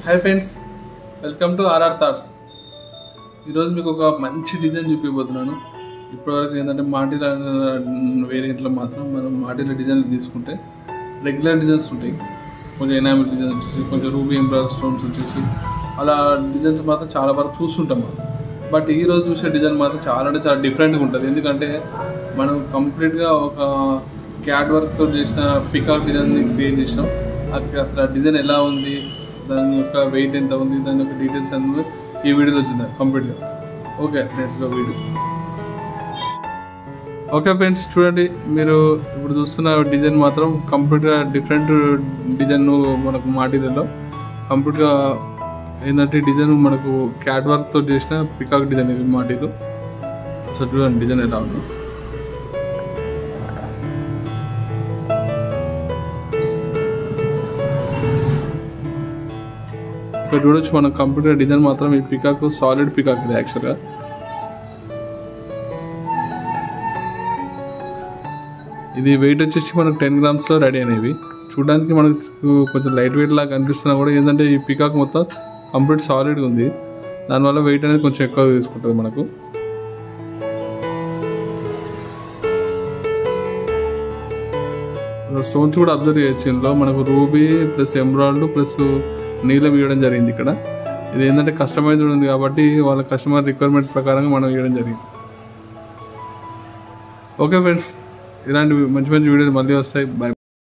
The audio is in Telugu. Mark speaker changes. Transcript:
Speaker 1: hi friends welcome to RR thoughts ఈరోజు మీకు ఒక మంచి డిజైన్ చూపించబోతున్నాను ఇప్పటివరకు ఏంటంటే మాటిల వేరియంట్లో మాత్రం మనం మాటిల డిజైన్లు తీసుకుంటే రెగ్యులర్ డిజైన్స్ ఉంటాయి కొంచెం ఎనామిల్ డిజైన్ వచ్చేసి కొంచెం రూబీ ఎంబ్రాయిడరీ స్టోన్స్ వచ్చేసి అలా డిజైన్స్ మాత్రం చాలా వరకు చూస్తుంటాం మనం బట్ ఈ రోజు చూసే డిజైన్ మాత్రం చాలా అంటే చాలా డిఫరెంట్గా ఉంటుంది ఎందుకంటే మనం కంప్లీట్గా ఒక క్యాట్ వర్క్తో చేసిన పికాక్ డిజైన్ని క్రియేట్ చేసినాం అది అసలు ఆ డిజైన్ ఎలా ఉంది దాని యొక్క వెయిట్ ఎంత ఉంది దాని యొక్క డీటెయిల్స్ అన్ని ఈ వీడియోలో వచ్చింది కంప్లీట్గా okay let's go video okay friends చూడండి మీరు ఇప్పుడు చూస్తున్న డిజైన్ మాత్రం కంప్లీట్గా డిఫరెంట్ డిజైన్ మనకు మాటీరియల్లో కంప్లీట్గా ఏంటంటే డిజైన్ మనకు క్యాట్ వర్క్తో చేసిన పికాక్ డిజైన్ ఇది మాటీలు సో చూడండి డిజైన్ ఎలా ఉంది ఇక్కడ చూడొచ్చు మనం కంప్యూటర్ డిజైన్ మాత్రం ఈ పికాక్ సాలిడ్ పికాక్ ఇది యాక్చువల్గా ఇది వెయిట్ వచ్చేసి మనకు టెన్ గ్రామ్స్లో రెడీ అయినవి చూడడానికి మనకు కొంచెం లైట్ వెయిట్ లాగా కనిపిస్తున్నా కూడా ఏంటంటే ఈ పికాక్ మొత్తం కంప్లీట్ సాలిడ్గా ఉంది దానివల్ల వెయిట్ అనేది కొంచెం ఎక్కువ తీసుకుంటుంది మనకు స్టోన్స్ కూడా అబ్జర్వ్ చేయొచ్చు ఇందులో మనకు రూబీ ప్లస్ ఎమరాల్డ్ ప్లస్ నీలం ఇవ్వడం జరిగింది ఇక్కడ ఇది ఏంటంటే కస్టమైజ్డ్ ఉంది కాబట్టి వాళ్ళ కస్టమర్ రిక్వైర్మెంట్ ప్రకారంగా మనం ఇవ్వడం జరిగింది ఓకే ఫ్రెండ్స్ ఇలాంటి మంచి మంచి వీడియోలు మళ్ళీ వస్తాయి బాయ్